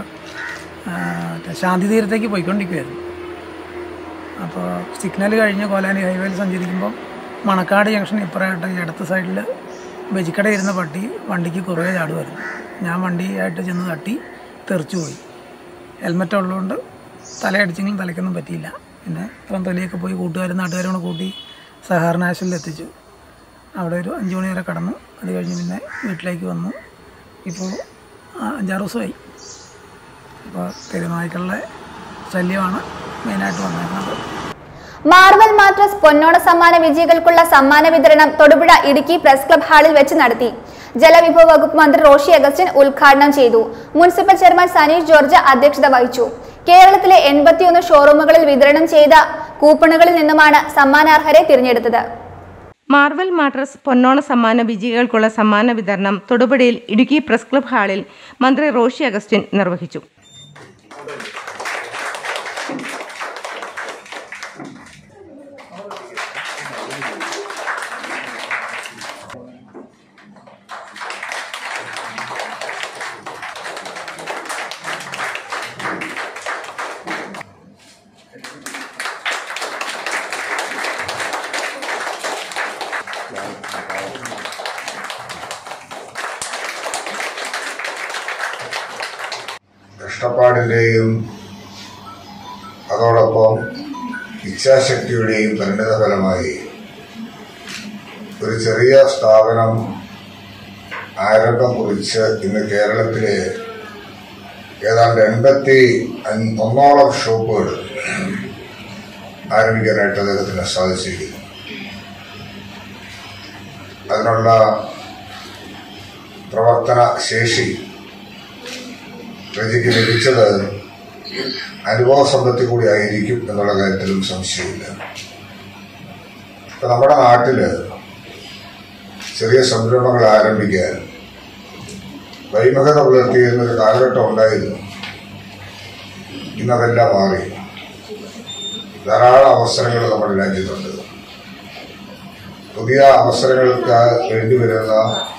ആ, ശാന്തി തീരത്തേക്ക് പോയിക്കൊണ്ടിരിക്കുകയായിരുന്നു അപ്പോൾ സിഗ്നൽ കഴിഞ്ഞ് കോലാനി ഹൈവേയിൽ സഞ്ചരിക്കുമ്പോൾ മണക്കാട് ജംഗ്ഷൻ ഇപ്പുറമായിട്ട് ഈ ഇടത്ത് സൈഡിൽ വെജിക്കട ഇരുന്ന പട്ടി വണ്ടിക്ക് കുറേ ചാടുമായിരുന്നു ഞാൻ വണ്ടിയായിട്ട് ചെന്ന് തട്ടി തെറിച്ചു പോയി ഹെൽമെറ്റ് ഉള്ളതുകൊണ്ട് തലയടിച്ചെങ്കിലും തലയ്ക്കൊന്നും പറ്റിയില്ല പിന്നെ ഇപ്പം തൊലിയൊക്കെ പോയി കൂട്ടുകാരും നാട്ടുകാരും കൂടെ കൂട്ടി സഹകരണ ആശുപത്രിയിൽ എത്തിച്ചു അവിടെ ഒരു അഞ്ച് മണി വരെ കടന്നു അത് കഴിഞ്ഞ് പിന്നെ വീട്ടിലേക്ക് വന്നു ഇപ്പോൾ ആ, അഞ്ചാറ് ദിവസമായി അപ്പോൾ തെരുനായ്ക്കളുടെ ശല്യമാണ് മെയിനായിട്ട് വന്നേക്കുന്നത് മാർവൽ മാട്രസ് പൊന്നോണ സമ്മാന വിജയികൾക്കുള്ള സമ്മാന വിതരണം തൊടുപുഴ ഇടുക്കി പ്രസ് ക്ലബ് ഹാളിൽ വെച്ച് നടത്തി ജലവിഭവ വകുപ്പ് മന്ത്രി റോഷി അഗസ്റ്റിൻ ഉദ്ഘാടനം ചെയ്തു മുനിസിപ്പൽ ചെയർമാൻ സനീഷ് ജോർജ് അധ്യക്ഷത വഹിച്ചു കേരളത്തിലെ എൺപത്തിയൊന്ന് ഷോറൂമുകളിൽ വിതരണം ചെയ്ത കൂപ്പണുകളിൽ നിന്നുമാണ് സമ്മാനാർഹരെ തിരഞ്ഞെടുത്തത് മാർവൽ മാട്രസ് പൊന്നോണ സമ്മാന വിജയികൾക്കുള്ള സമ്മാന വിതരണം തൊടുപുഴയിൽ ഇടുക്കി പ്രസ് ക്ലബ് ഹാളിൽ മന്ത്രി റോഷി അഗസ്റ്റിൻ നിർവഹിച്ചു കഷ്ടപ്പാടിൻ്റെയും അതോടൊപ്പം ഇച്ഛാശക്തിയുടെയും പരിണിത ഫലമായി ഒരു ചെറിയ സ്ഥാപനം ആരംഭം കുറിച്ച് ഇന്ന് കേരളത്തിലെ ഏതാണ്ട് എൺപത്തി അഞ്ച് ഒന്നോളം ഷോപ്പുകൾ ആരംഭിക്കാനായിട്ട് അദ്ദേഹത്തിന് സാധിച്ചിരിക്കുന്നു അതിനുള്ള പ്രവർത്തന ശേഷി രജയ്ക്ക് ലഭിച്ചത് അനുഭവ സമ്പത്തി കൂടി ആയിരിക്കും എന്നുള്ള കാര്യത്തിലും സംശയമില്ല ഇപ്പൊ നമ്മുടെ നാട്ടില് ചെറിയ സംരംഭങ്ങൾ ആരംഭിക്കാൻ വൈമുഖത പുലർത്തിയിരുന്നൊരു കാലഘട്ടം ഉണ്ടായിരുന്നു ഇന്നതെല്ലാം മാറി ധാരാളം അവസരങ്ങൾ നമ്മുടെ രാജ്യത്തുണ്ട് പുതിയ അവസരങ്ങൾക്ക് വേണ്ടിവരുന്ന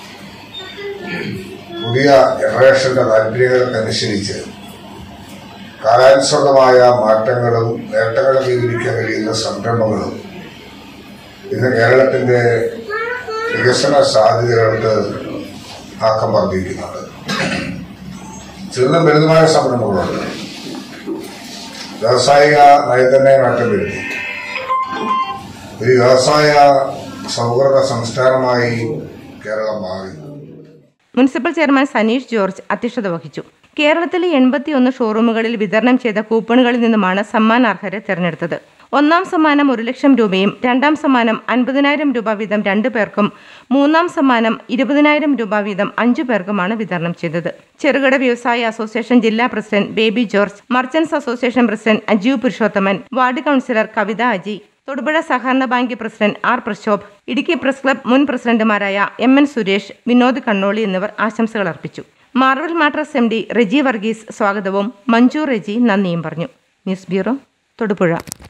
പുതിയ ജനറേഷന്റെ താല്പര്യങ്ങൾക്കനുസരിച്ച് കാലാനുസൃതമായ മാറ്റങ്ങളും നേട്ടങ്ങളും കൈവരിക്കാൻ കഴിയുന്ന സംരംഭങ്ങളും ഇന്ന് കേരളത്തിന്റെ വികസന സാധ്യതകൾക്ക് ആക്കം വർദ്ധിക്കുന്നുണ്ട് ചെറുതും വലുതുമായ സംരംഭങ്ങളുണ്ട് വ്യാവസായിക നയം തന്നെ മാറ്റം വരുത്തി ഒരു വ്യവസായ സൗഹൃദ സംസ്ഥാനമായി കേരളം മാറി മുനിസിപ്പൽ ചെയർമാൻ സനീഷ് ജോർജ് അധ്യക്ഷത വഹിച്ചു കേരളത്തിലെ എൺപത്തിയൊന്ന് ഷോറൂമുകളിൽ വിതരണം ചെയ്ത കൂപ്പണുകളിൽ നിന്നുമാണ് സമ്മാനാർഹരെ തിരഞ്ഞെടുത്തത് ഒന്നാം സമ്മാനം ഒരു ലക്ഷം രൂപയും രണ്ടാം സമ്മാനം അൻപതിനായിരം രൂപ വീതം രണ്ടു പേർക്കും മൂന്നാം സമ്മാനം ഇരുപതിനായിരം രൂപ വീതം അഞ്ചു പേർക്കുമാണ് വിതരണം ചെയ്തത് ചെറുകിട വ്യവസായ അസോസിയേഷൻ ജില്ലാ president Baby George merchants association president Ajeev Purushothaman ward councillor Kavitha Aji Thodupuzha സഹകരണ bank president R Prashobh Idukki press club മുൻ പ്രസിഡന്റുമാരായ എം എൻ സുരേഷ് വിനോദ് കണ്ണോളി എന്നിവർ ആശംസകൾ അർപ്പിച്ചു Marvel mattress M D Reji Varghese സ്വാഗതവും മഞ്ജു റെജി നന്ദിയും പറഞ്ഞു ന്യൂസ് ബ്യൂറോ തൊടുപുഴ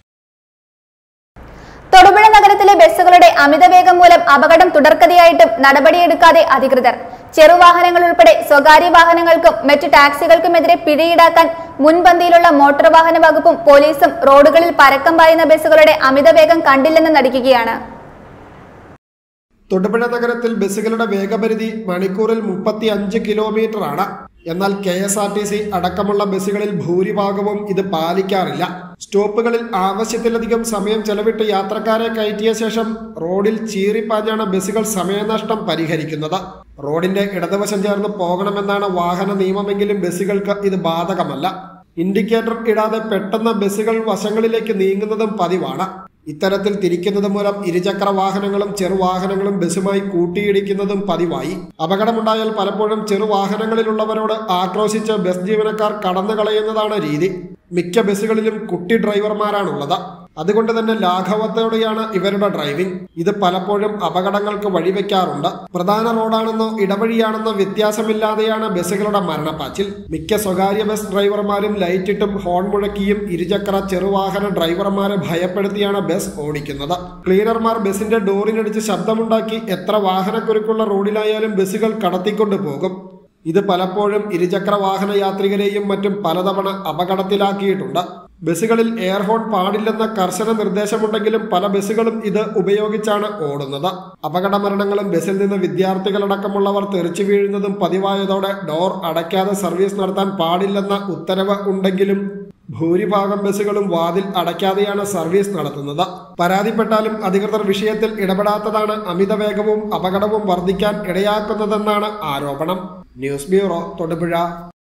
തൊടുപുഴ നഗരത്തിലെ ബസ്സുകളുടെ അമിതവേഗം മൂലം അപകടം തുടർക്കഥയായിട്ടും നടപടിയെടുക്കാതെ അധികൃതർ ചെറുവാഹനങ്ങൾ ഉൾപ്പെടെ സ്വകാര്യ വാഹനങ്ങൾക്കും മറ്റു ടാക്സികൾക്കുമെതിരെ പിഴയീടാക്കാൻ മുൻപന്തിയിലുള്ള മോട്ടോർ വാഹന വകുപ്പും പോലീസും റോഡുകളിൽ പരക്കം പായുന്ന ബസ്സുകളുടെ അമിതവേഗം കണ്ടില്ലെന്ന് നടിക്കുകയാണ് തൊടുപുഴ നഗരത്തിൽ ബസ്സുകളുടെ വേഗപരിധി മണിക്കൂറിൽ മുപ്പത്തി അഞ്ച് കിലോമീറ്റർ ആണ് എന്നാൽ K S R T C അടക്കമുള്ള ബസ്സുകളിൽ ഭൂരിഭാഗവും ഇത് പാലിക്കാറില്ല സ്റ്റോപ്പുകളിൽ ആവശ്യത്തിലധികം സമയം ചെലവിട്ട് യാത്രക്കാരെ കയറ്റിയ ശേഷം റോഡിൽ ചീറിപ്പാഞ്ഞാണ് ബസ്സുകൾ സമയനഷ്ടം പരിഹരിക്കുന്നത് റോഡിന്റെ ഇടതുവശം ചേർന്ന് പോകണമെന്നാണ് വാഹന നിയമമെങ്കിലും ബസ്സുകൾക്ക് ഇത് ബാധകമല്ല ഇൻഡിക്കേറ്റർ ഇടാതെ പെട്ടെന്ന് ബസ്സുകൾ വശങ്ങളിലേക്ക് നീങ്ങുന്നതും പതിവാണ് ഇത്തരത്തിൽ തിരിക്കുന്നത് മൂലം ഇരുചക്ര വാഹനങ്ങളും ചെറുവാഹനങ്ങളും ബസ്സുമായി കൂട്ടിയിടിക്കുന്നതും പതിവായി അപകടമുണ്ടായാൽ പലപ്പോഴും ചെറുവാഹനങ്ങളിലുള്ളവരോട് ആക്രോശിച്ച് ബസ് ജീവനക്കാർ കടന്നു കളയുന്നതാണ് രീതി മിക്ക ബസ്സുകളിലും കുട്ടി ഡ്രൈവർമാരാണുള്ളത് അതുകൊണ്ട് തന്നെ ലാഘവത്തോടെയാണ് ഇവരുടെ ഡ്രൈവിംഗ് ഇത് പലപ്പോഴും അപകടങ്ങൾക്ക് വഴിവെക്കാറുണ്ട് പ്രധാന റോഡാണെന്നോ ഇടവഴിയാണെന്നോ വ്യത്യാസമില്ലാതെയാണ് ബസ്സുകളുടെ മരണപ്പാച്ചിൽ മിക്ക സ്വകാര്യ ബസ് ഡ്രൈവർമാരും ലൈറ്റിട്ടും ഹോൺ മുഴക്കിയും ഇരുചക്ര ചെറുവാഹന ഡ്രൈവർമാരെ ഭയപ്പെടുത്തിയാണ് ബസ് ഓടിക്കുന്നത് ക്ലീനർമാർ ബസിന്റെ ഡോറിനടിച്ച് ശബ്ദമുണ്ടാക്കി എത്ര വാഹനക്കുരുക്കുള്ള റോഡിലായാലും ബസ്സുകൾ കടത്തിക്കൊണ്ടു പോകും ഇത് പലപ്പോഴും ഇരുചക്ര വാഹന യാത്രികരെയും മറ്റും പലതവണ അപകടത്തിലാക്കിയിട്ടുണ്ട് ബസ്സുകളിൽ എയർ ഹോൺ പാടില്ലെന്ന കർശന നിർദ്ദേശമുണ്ടെങ്കിലും പല ബസ്സുകളും ഇത് ഉപയോഗിച്ചാണ് ഓടുന്നത് അപകട മരണങ്ങളും ബസ്സിൽ നിന്ന് വിദ്യാർത്ഥികളടക്കമുള്ളവർ തെറിച്ചു വീഴുന്നതും പതിവായതോടെ ഡോർ അടയ്ക്കാതെ സർവീസ് നടത്താൻ പാടില്ലെന്ന ഉത്തരവ് ഉണ്ടെങ്കിലും ഭൂരിഭാഗം ബസ്സുകളും വാതിൽ അടയ്ക്കാതെയാണ് സർവീസ് നടത്തുന്നത് പരാതിപ്പെട്ടാലും അധികൃതർ വിഷയത്തിൽ ഇടപെടാത്തതാണ് അമിതവേഗവും അപകടവും വർദ്ധിക്കാൻ ഇടയാക്കുന്നതെന്നാണ് ആരോപണം news bureau Thodupuzha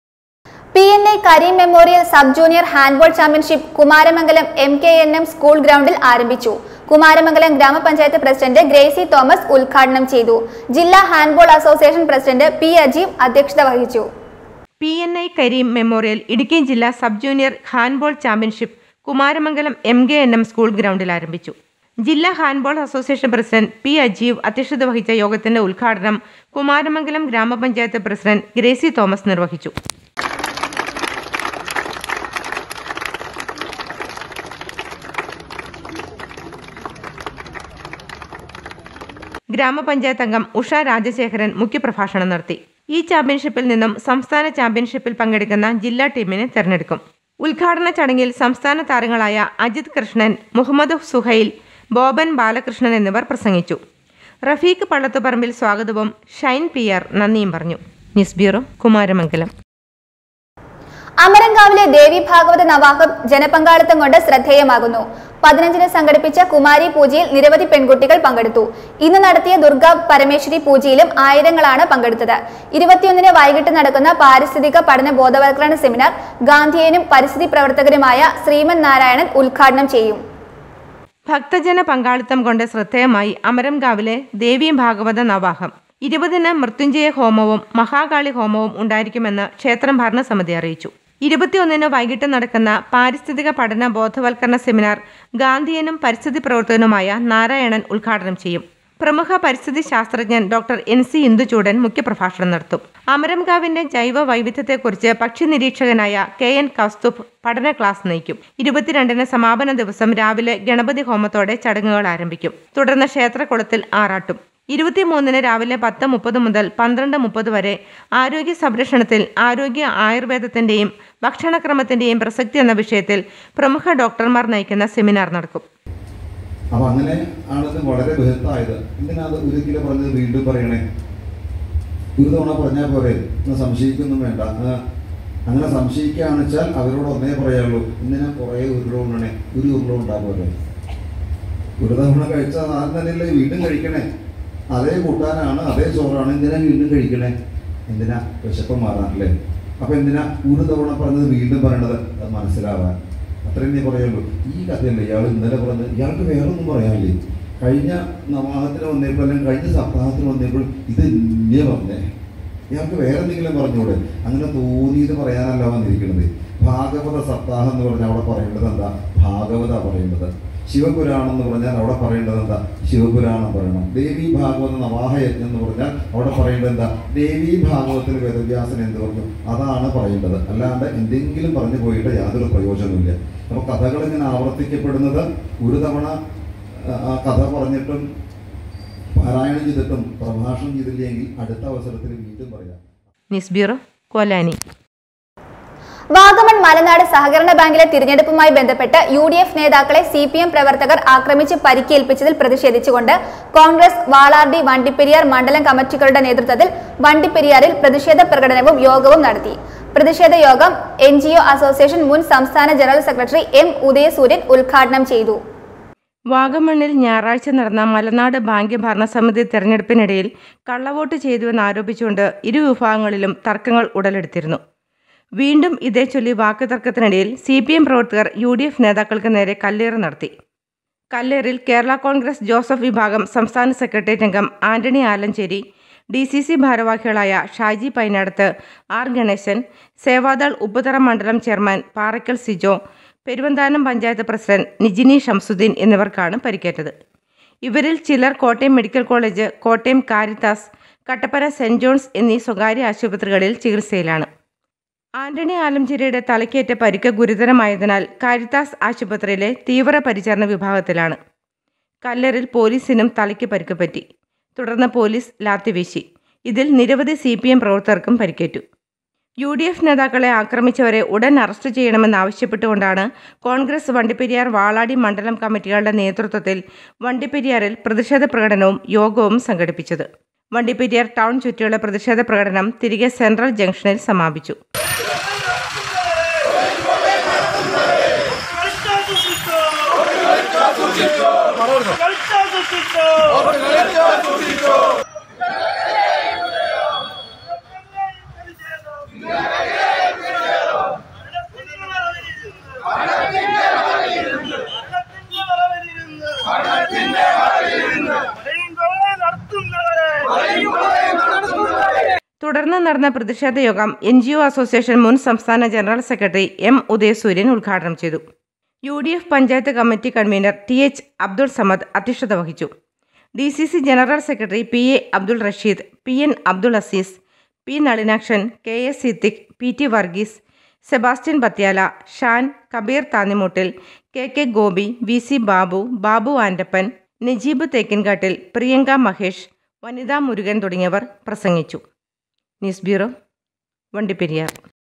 P N A Kareem memorial sub junior handball championship Kumaramangalam M K N M school ഗ്രൗണ്ടിൽ ആരംഭിച്ചു കുമാരമംഗലം ഗ്രാമപഞ്ചായത്ത് പ്രസിഡന്റ് ഗ്രേസി തോമസ് ഉദ്ഘാടനം ചെയ്തു ജില്ലാ handball association president P Ajeev അധ്യക്ഷത വഹിച്ചു P N I Kareem memorial Idukki ജില്ലാ sub junior handball championship Kumaramangalam M K N M school ഗ്രൗണ്ടിൽ ആരംഭിച്ചു ജില്ലാ handball association president P Ajeev അധ്യക്ഷത വഹിച്ച യോഗത്തിന്റെ ഉദ്ഘാടനം കുമാരമംഗലം ഗ്രാമപഞ്ചായത്ത് പ്രസിഡന്റ് ഗ്രേസി തോമസ് നിർവഹിച്ചു ഗ്രാമപഞ്ചായത്ത് അംഗം ഉഷ രാജശേഖരൻ മുഖ്യപ്രഭാഷണം നടത്തി ഈ ചാമ്പ്യൻഷിപ്പിൽ നിന്നും സംസ്ഥാന ചാമ്പ്യൻഷിപ്പിൽ പങ്കെടുക്കുന്ന ജില്ലാ ടീമിനെ തെരഞ്ഞെടുക്കും ഉദ്ഘാടന ചടങ്ങിൽ സംസ്ഥാന താരങ്ങളായ അജിത് കൃഷ്ണൻ മുഹമ്മദ് സുഹൈൽ ബോബൻ ബാലകൃഷ്ണൻ എന്നിവർ പ്രസംഗിച്ചു റഫീഖ് പള്ളത്തുപറമ്പിൽ സ്വാഗതവും ഷൈൻ പി ആർ നന്ദിയും പറഞ്ഞു ന്യൂസ് ബ്യൂറോ കുമാരമംഗലം അമരങ്കാവിലെ ദേവി ഭാഗവത നവാഹം ജനപങ്കാളിത്തം കൊണ്ട് ശ്രദ്ധേയമാകുന്നു പതിനഞ്ചിന് സംഘടിപ്പിച്ച കുമാരി പൂജയിൽ നിരവധി പെൺകുട്ടികൾ പങ്കെടുത്തു ഇന്ന് നടത്തിയ ദുർഗാ പരമേശ്വരി പൂജയിലും ആയിരങ്ങളാണ് പങ്കെടുത്തത് ഇരുപത്തിയൊന്നിന് വൈകിട്ട് നടക്കുന്ന പാരിസ്ഥിതിക പഠന ബോധവൽക്കരണ സെമിനാർ ഗാന്ധിയനും പരിസ്ഥിതി പ്രവർത്തകരുമായ ശ്രീമൻ നാരായണൻ ഉദ്ഘാടനം ചെയ്യും ഭക്തജന പങ്കാളിത്തം കൊണ്ട് ശ്രദ്ധേയമായി അമരംകാവിലെ ദേവീ ഭാഗവത നവാഹം ഇരുപതിന് മൃത്യുഞ്ജയ ഹോമവും മഹാകാളി ഹോമവും ഉണ്ടായിരിക്കുമെന്ന് ക്ഷേത്രം ഭരണസമിതി അറിയിച്ചു ഇരുപത്തിയൊന്നിന് വൈകിട്ട് നടക്കുന്ന പാരിസ്ഥിതിക പഠന ബോധവൽക്കരണ സെമിനാർ ഗാന്ധിയനും പരിസ്ഥിതി പ്രവർത്തകനുമായ നാരായണൻ ഉദ്ഘാടനം ചെയ്യും പ്രമുഖ പരിസ്ഥിതി ശാസ്ത്രജ്ഞൻ ഡോക്ടർ എൻ സി ഇന്ദുചൂടൻ മുഖ്യപ്രഭാഷണം നടത്തും അമരംകാവിന്റെ ജൈവ വൈവിധ്യത്തെക്കുറിച്ച് പക്ഷി നിരീക്ഷകനായ കെ എൻ കൗസ്തുഭ് പഠന ക്ലാസ് നയിക്കും ഇരുപത്തിരണ്ടിന് സമാപന ദിവസം രാവിലെ ഗണപതി ഹോമത്തോടെ ചടങ്ങുകൾ ആരംഭിക്കും തുടർന്ന് ക്ഷേത്രകുളത്തിൽ ആറാട്ടും ഇരുപത്തിമൂന്നിന് രാവിലെ പത്ത് മുപ്പത് മുതൽ പന്ത്രണ്ട് മുപ്പത് വരെ ആരോഗ്യ സംരക്ഷണത്തിൽ ആരോഗ്യ ആയുർവേദത്തിന്റെയും ഭക്ഷണക്രമത്തിന്റെയും പ്രസക്തി എന്ന വിഷയത്തിൽ പ്രമുഖ ഡോക്ടർമാർ നയിക്കുന്ന സെമിനാർ നടക്കും അപ്പൊ അങ്ങനെ ആണത് വളരെ ബൃഹത്തായത് എന്തിനാ അത് ഒരു കിലോ പറഞ്ഞത് വീണ്ടും പറയണേ ഒരു തവണ പറഞ്ഞാൽ പോരെ എന്നാ സംശയിക്കൊന്നും വേണ്ട ആ, അങ്ങനെ സംശയിക്കുകയാണെന്ന് വെച്ചാൽ അവരോട് ഒന്നേ പറയാനുള്ളൂ എന്തിനാ കുറേ ഉരുള ഉണ്ണണേ ഒരു ഉരുള ഉണ്ടാകുമല്ലോ ഒരു തവണ കഴിച്ചാൽ ആദ്യം തന്നെയല്ലേ വീണ്ടും കഴിക്കണേ അതേ കൂട്ടാനാണ് അതേ ചോറാണ് എന്തിനാ വീണ്ടും കഴിക്കണേ എന്തിനാ വിശപ്പം മാറാനല്ലേ അപ്പൊ എന്തിനാ ഒരു തവണ പറഞ്ഞത് വീണ്ടും പറയണത് അത് മനസ്സിലാവാൻ അത്രയും നീ പറയുള്ളൂ ഈ കഥയല്ലേ ഇയാൾ ഇന്നലെ പറഞ്ഞത് ഇയാൾക്ക് വേറെ ഒന്നും പറയാനില്ലേ കഴിഞ്ഞ നവാഹത്തിന് വന്നപ്പോൾ അല്ലെങ്കിൽ കഴിഞ്ഞ സപ്താഹത്തിന് വന്നപ്പോൾ ഇത് ഇന്നേ പറഞ്ഞേ ഇയാൾക്ക് വേറെ എന്തെങ്കിലും പറഞ്ഞൂടെ അങ്ങനെ തോന്നിയത് പറയാനല്ല വന്നിരിക്കുന്നത് ഭാഗവത സപ്താഹം എന്ന് പറഞ്ഞാൽ അവിടെ പറയേണ്ടത് എന്താ ഭാഗവത പറയേണ്ടത് ശിവപുരാണം എന്ന് പറഞ്ഞാൽ അവിടെ പറയേണ്ടത് എന്താ ശിവപുരാണം പറയണം ദേവി ഭാഗവത നവാഹയജ്ഞം എന്ന് പറഞ്ഞാൽ അവിടെ പറയേണ്ടത് എന്താ ദേവി ഭാഗവത്തിൽ വേദവ്യാസൻ എന്ത് പറഞ്ഞു അതാണ് പറയേണ്ടത് അല്ലാണ്ട് എന്തെങ്കിലും പറഞ്ഞു പോയിട്ട് യാതൊരു പ്രയോജനമില്ല അപ്പോൾ കഥകൾ ഇങ്ങനെ ആവർത്തിക്കപ്പെടുന്നത് ഒരു തവണ ആ, ആ കഥ പറഞ്ഞിട്ടും പാരായണം ചെയ്തിട്ടും പ്രഭാഷണം ചെയ്തില്ലെങ്കിൽ അടുത്ത അവസരത്തിൽ വീണ്ടും പറയാം ന്യൂസ് ബ്യൂറോ കൊലാനി വാഗമൺ മലനാട് സഹകരണ ബാങ്കിലെ തിരഞ്ഞെടുപ്പുമായി ബന്ധപ്പെട്ട് യു ഡി എഫ് നേതാക്കളെ സി പി എം പ്രവർത്തകർ ആക്രമിച്ച് പരിക്കേൽപ്പിച്ചതിൽ പ്രതിഷേധിച്ചുകൊണ്ട് കോൺഗ്രസ് വാളാർഡി വണ്ടിപ്പെരിയാർ മണ്ഡലം കമ്മിറ്റികളുടെ നേതൃത്വത്തിൽ വണ്ടിപ്പെരിയാറിൽ പ്രതിഷേധ പ്രകടനവും യോഗവും നടത്തി പ്രതിഷേധ യോഗം എൻ ജി ഒ അസോസിയേഷൻ മുൻ സംസ്ഥാന ജനറൽ സെക്രട്ടറി എം ഉദയസൂര്യൻ ഉദ്ഘാടനം ചെയ്തു വാഗമണ്ണിൽ ഞായറാഴ്ച നടന്ന മലനാട് ബാങ്ക് ഭരണസമിതി തെരഞ്ഞെടുപ്പിനിടയിൽ കള്ളവോട്ട് ചെയ്തുവെന്ന് ആരോപിച്ചുകൊണ്ട് ഇരു വിഭാഗങ്ങളിലും തർക്കങ്ങൾ ഉടലെടുത്തിരുന്നു വീണ്ടും ഇതേ ചൊല്ലി വാക്കുതർക്കത്തിനിടയിൽ സി പി എം പ്രവർത്തകർ യു ഡി എഫ് നേതാക്കൾക്ക് നേരെ കല്ലേറ് നടത്തി കല്ലേറിൽ കേരള കോൺഗ്രസ് ജോസഫ് വിഭാഗം സംസ്ഥാന സെക്രട്ടേറിയറ്റ് അംഗം Antony Alanchery D C C ഭാരവാഹികളായ ഷാജി പൈനാടത്ത് ആർ ഗണേശൻ സേവാദൾ ഉപ്പുതറ മണ്ഡലം ചെയർമാൻ പാറയ്ക്കൽ സിജോ പെരുവന്താനം പഞ്ചായത്ത് പ്രസിഡന്റ് നിജിനി ഷംസുദ്ദീൻ എന്നിവർക്കാണ് പരിക്കേറ്റത് ഇവരിൽ ചിലർ Kottayam medical college Kottayam Caritas Kattappana Saint John's എന്നീ സ്വകാര്യ ആശുപത്രികളിൽ ചികിത്സയിലാണ് ആന്റണി ആലംചേരിയുടെ തലക്കേറ്റ പരിക്ക് ഗുരുതരമായതിനാൽ കാരിത്താസ് ആശുപത്രിയിലെ തീവ്ര പരിചരണ വിഭാഗത്തിലാണ് കല്ലറിൽ പോലീസിനും തലയ്ക്ക് പരിക്ക് പറ്റി തുടർന്ന് പോലീസ് ലാത്തിവീശി ഇതിൽ നിരവധി സി പി എം പ്രവർത്തകർക്കും പരിക്കേറ്റു യു ഡി എഫ് നേതാക്കളെ ആക്രമിച്ചവരെ ഉടൻ അറസ്റ്റ് ചെയ്യണമെന്നാവശ്യപ്പെട്ടുകൊണ്ടാണ് കോൺഗ്രസ് വണ്ടിപ്പെരിയാർ വാളാടി മണ്ഡലം കമ്മിറ്റികളുടെ നേതൃത്വത്തിൽ വണ്ടിപ്പെരിയാറിൽ പ്രതിഷേധ പ്രകടനവും യോഗവും സംഘടിപ്പിച്ചത് വണ്ടിപ്പെരിയാർ ടൗൺ ചുറ്റിയുള്ള പ്രതിഷേധ പ്രകടനം തിരികെ സെൻട്രൽ ജംഗ്ഷനിൽ സമാപിച്ചു തുടർന്ന് നടന്ന പ്രതിഷേധ യോഗം എൻ ജി ഒ അസോസിയേഷൻ മുൻ സംസ്ഥാന ജനറൽ സെക്രട്ടറി എം ഉദയസൂര്യൻ ഉദ്ഘാടനം ചെയ്തു U D F panchayat committee convener T H Abdul Samad അധ്യക്ഷത വഹിച്ചു D C C general secretary P A Abdul Rasheed P N Abdul Azeez P Nalinakshan K S Siddique P T Varghese Sebastian Bathyala Shan Kabeer Thannimoottil K K Gopi V C Babu Babu Andappan Najeeb Thekkinkattil Priyanka Mahesh Vanitha Murugan തുടങ്ങിയവർ പ്രസംഗിച്ചു news bureau Vandiperiyar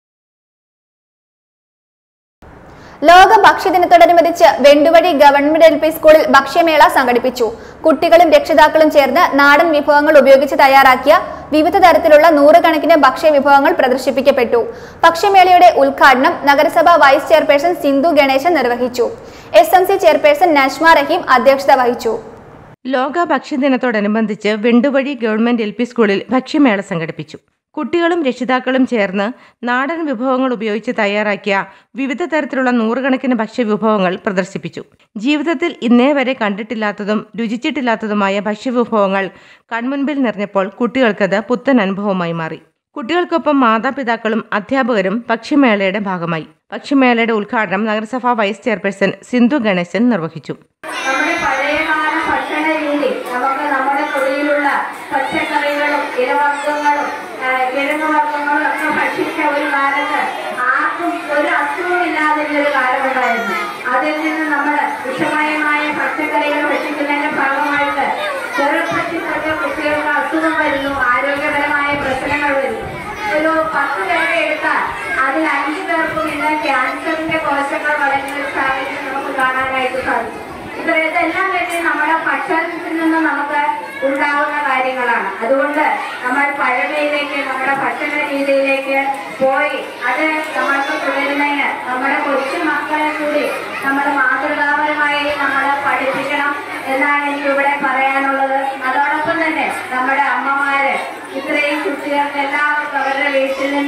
ലോക ഭക്ഷ്യദിനത്തോടനുബന്ധിച്ച് വെണ്ടുവഴി ഗവൺമെന്റ് എൽ പി സ്കൂളിൽ ഭക്ഷ്യമേള സംഘടിപ്പിച്ചു കുട്ടികളും രക്ഷിതാക്കളും ചേർന്ന് നാടൻ വിഭവങ്ങൾ ഉപയോഗിച്ച് തയ്യാറാക്കിയ വിവിധ തരത്തിലുള്ള നൂറുകണക്കിന് ഭക്ഷ്യവിഭവങ്ങൾ പ്രദർശിപ്പിക്കപ്പെട്ടു ഭക്ഷ്യമേളയുടെ ഉദ്ഘാടനം നഗരസഭ വൈസ് ചെയർപേഴ്സൺ സിന്ധു ഗണേശൻ നിർവഹിച്ചു S M C chairperson Nashma Raheem അധ്യക്ഷത വഹിച്ചു ലോക ഭക്ഷ്യദിനത്തോടനുബന്ധിച്ച് വെണ്ടുവഴി ഗവൺമെന്റ് എൽ പി സ്കൂളിൽ ഭക്ഷ്യമേള സംഘടിപ്പിച്ചു കുട്ടികളും രക്ഷിതാക്കളും ചേർന്ന് നാടൻ വിഭവങ്ങൾ ഉപയോഗിച്ച് തയ്യാറാക്കിയ വിവിധ തരത്തിലുള്ള നൂറുകണക്കിന് ഭക്ഷ്യവിഭവങ്ങൾ പ്രദർശിപ്പിച്ചു ജീവിതത്തിൽ ഇന്നേ വരെ കണ്ടിട്ടില്ലാത്തതും രുചിച്ചിട്ടില്ലാത്തതുമായ ഭക്ഷ്യവിഭവങ്ങൾ കൺമുൻപിൽ നിറഞ്ഞപ്പോൾ കുട്ടികൾക്കത് പുത്തൻ അനുഭവമായി മാറി കുട്ടികൾക്കൊപ്പം മാതാപിതാക്കളും അധ്യാപകരും ഭക്ഷ്യമേളയുടെ ഭാഗമായി ഭക്ഷ്യമേളയുടെ ഉദ്ഘാടനം നഗരസഭാ വൈസ് ചെയർപേഴ്സൺ സിന്ധു ഗണേശൻ നിർവഹിച്ചു നമ്മുടെ പഴയകാല ഭക്ഷണ രീതി നമുക്ക് നമ്മുടെ തൊടിയിലുള്ള പച്ചക്കറികളും ഇലവർഗ്ഗങ്ങളും ആ, കിഴങ്ങുവർഗ്ഗങ്ങളും ഒക്കെ ഭക്ഷിച്ച ഒരു കാലത്ത് ആർക്കും ഒരു അസുഖവും ഇല്ലാതിരുന്ന ഒരു കാലമുണ്ടായിരുന്നു അതിൽ നിന്ന് നമ്മൾ വിഷമയമായ പച്ചക്കറികൾ ഭക്ഷിക്കുന്നതിന്റെ ഭാഗമായിട്ട് ചെറുപ്പത്തിൽ തൊട്ട് കുട്ടികൾക്ക് അസുഖം വരുന്നു ആരോഗ്യപരമായ പ്രശ്നങ്ങൾ വരുന്നു ഒരു പത്ത് പേരെ എടുത്താൽ അതിൽ അഞ്ചു പേർക്കും ഇന്ന് ക്യാൻസറിന്റെ കോശങ്ങൾ വളരുന്ന ഒരു സാഹചര്യം നമുക്ക് കാണാനായിട്ട് സാധിക്കും ഇപ്പൊ ഇതെല്ലാം തന്നെ നമ്മുടെ ഭക്ഷണത്തിൽ നിന്ന് നമുക്ക് ഉണ്ടാകുന്ന കാര്യങ്ങളാണ് അതുകൊണ്ട് നമ്മൾ പഴമയിലേക്ക് നമ്മുടെ ഭക്ഷണ രീതിയിലേക്ക് പോയി അത് നമ്മൾക്ക് തുടരുന്നതിന് നമ്മുടെ കൊച്ചു മക്കളെ കൂടി നമ്മൾ മാതൃകാപരമായി നമ്മൾ പഠിപ്പിക്കണം എന്നാണ് എനിക്ക് ഇവിടെ പറയാനുള്ളത് അതോടൊപ്പം തന്നെ നമ്മുടെ അമ്മമാര് ഇത്രയും കുട്ടികൾക്ക് എല്ലാവർക്കും അവരുടെ വീട്ടിൽ നിന്ന്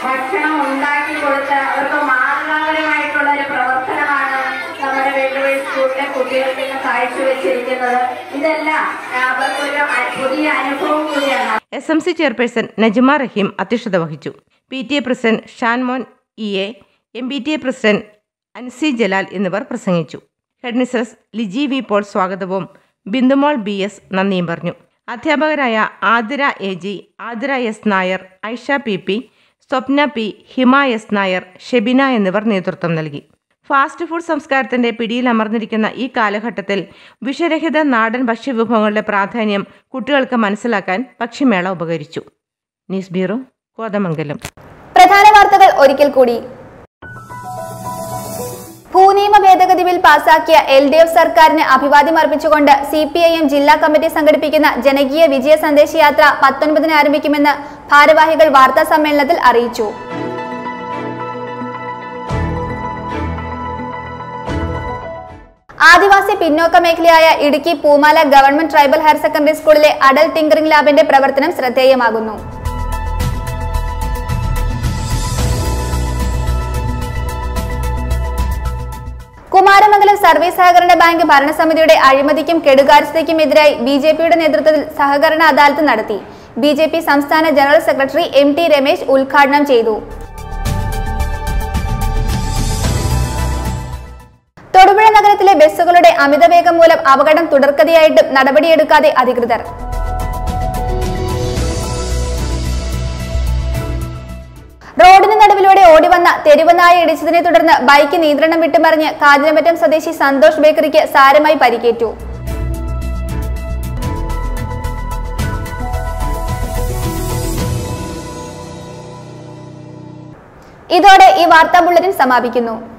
ഭക്ഷണം ഉണ്ടാക്കി കൊടുത്ത് അവർക്ക് മാതൃകാപരമായിട്ടുള്ള ഒരു പ്രവർത്തനമാണ് നമ്മുടെ വെല്ലുവിളി സ്കൂളിലെ കുട്ടികൾക്ക് ഇന്ന് കാഴ്ചവെച്ചിരിക്കുന്നത് ഇതെല്ലാം അവർക്കൊരു അ- പുതിയ അനുഭവം കൂടിയാണ് S M C chairperson Najma Raheem അധ്യക്ഷത വഹിച്ചു P T A president Shanmon E A M B T A president Ansi Jalal എന്നിവർ പ്രസംഗിച്ചു ഹെഡ്മിസ്ട്രസ് ലിജി വി പോൾ സ്വാഗതവും ബിന്ദുമോൾ ബി എസ് നന്ദിയും പറഞ്ഞു അധ്യാപകരായ Athira A G Athira S Nair Aisha P P Swapna P Hima S Nair Shebina എന്നിവർ നേതൃത്വം നൽകി ഫാസ്റ്റ് ഫുഡ് സംസ്കാരത്തിന്റെ പിടിയിൽ അമർന്നിരിക്കുന്ന ഈ കാലഘട്ടത്തിൽ വിഷരഹിത നാടൻ ഭക്ഷ്യവിഭവങ്ങളുടെ പ്രാധാന്യം കുട്ടികൾക്ക് മനസ്സിലാക്കാൻ ഭക്ഷ്യമേള ഉപകരിച്ചു ന്യൂസ് ബ്യൂറോ കോതമംഗലം പ്രധാന വാർത്തകൾ ഒരിക്കൽ കൂടി ഭൂനിയമ ഭേദഗതി ബിൽ പാസാക്കിയ എൽ ഡി എഫ് സർക്കാരിന് അഭിവാദ്യം അർപ്പിച്ചുകൊണ്ട് സി പി ഐ എം ജില്ലാ കമ്മിറ്റി സംഘടിപ്പിക്കുന്ന ജനകീയ വിജയ സന്ദേശയാത്ര പത്തൊൻപതിന് ആരംഭിക്കുമെന്ന് ഭാരവാഹികൾ വാർത്താ സമ്മേളനത്തിൽ അറിയിച്ചു ആദിവാസി പിന്നോക്ക മേഖലയായ ഇടുക്കി പൂമാല ഗവൺമെന്റ് ട്രൈബൽ ഹയർ സെക്കൻഡറി സ്കൂളിലെ അഡൽ ടിങ്കറിംഗ് ലാബിന്റെ പ്രവർത്തനം ശ്രദ്ധേയമാകുന്നു കുമാരമംഗലം സർവീസ് സഹകരണ ബാങ്ക് ഭരണസമിതിയുടെ അഴിമതിക്കും കെടുകാര്യസ്ഥതയ്ക്കും എതിരായി ബി ജെ പിയുടെ നേതൃത്വത്തിൽ സഹകരണ അദാലത്ത് നടത്തി ബി ജെ പി സംസ്ഥാന general secretary M T Ramesh ഉദ്ഘാടനം ചെയ്തു തൊടുപുഴ നഗരത്തിലെ ബസ്സുകളുടെ അമിതവേഗം മൂലം അപകടം തുടർക്കഥയായിട്ടും നടപടിയെടുക്കാതെ അധികൃതർ റോഡിന് നടുവിലൂടെ ഓടിവന്ന തെരുവുനായ ഇടിച്ചതിനെ തുടർന്ന് ബൈക്ക് നിയന്ത്രണം വിട്ടുമറിഞ്ഞ് കാഞ്ഞിരമറ്റം സ്വദേശി സന്തോഷ് ബേക്കറിക്ക് സാരമായി പരിക്കേറ്റു ഇതോടെ ഈ വാർത്താ ബുള്ളറ്റിൻ സമാപിക്കുന്നു